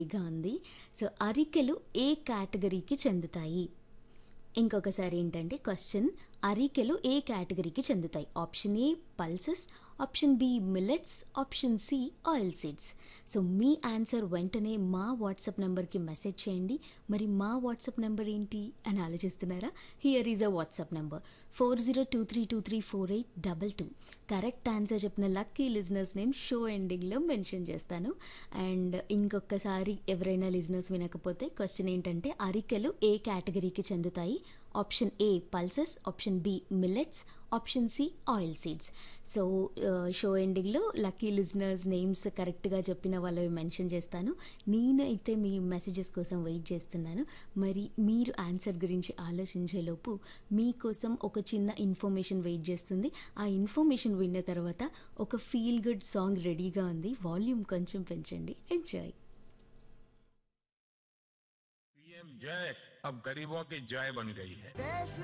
గా ఉంది సో అరికెలు ఏ కేటగిరీకి చెందుతాయి ఇంకొకసారి ఏంటంటే క్వశ్చన్ అరికెలు ఏ కేటగిరీకి చెందుతాయి option A pulses option B millets option C oil seeds so మీ ఆన్సర్ వెంటనే మా వాట్సాప్ నెంబర్కి మెసేజ్ చేయండి మరి మా వాట్సాప్ నెంబర్ ఏంటి అని ఆలోచిస్తున్నారా here is a WhatsApp number four zero two three two three four eight double two correct answer చెప్పిన లక్కీ లిజనర్స్ నేమ్ షో ఎండింగ్లో మెన్షన్ చేస్తాను అండ్ ఇంకొకసారి ఎవరైనా లిజనర్స్ వినకపోతే క్వశ్చన్ ఏంటంటే అరికెలు ఏ కేటగిరీకి చెందుతాయి option A pulses option B millets option C oil seeds so show ఎండింగ్లో లక్కీ లిజనర్స్ నేమ్స్ కరెక్ట్గా చెప్పిన వాళ్ళవి మెన్షన్ చేస్తాను నేనైతే మీ మెసేజెస్ కోసం వెయిట్ చేస్తున్నాను మరి మీరు ఆన్సర్ గురించి ఆలోచించేలోపు మీకోసం ఒక చిన్న ఇన్ఫర్మేషన్ వెయిట్ చేస్తుంది ఆ ఇన్ఫర్మేషన్ విన్న తర్వాత ఒక ఫీల్ గుడ్ సాంగ్ రెడీగా ఉంది వాల్యూమ్ కొంచెం పెంచండి ఎంజాయ్ पीएम जय अब गरीबों की जय बन गई है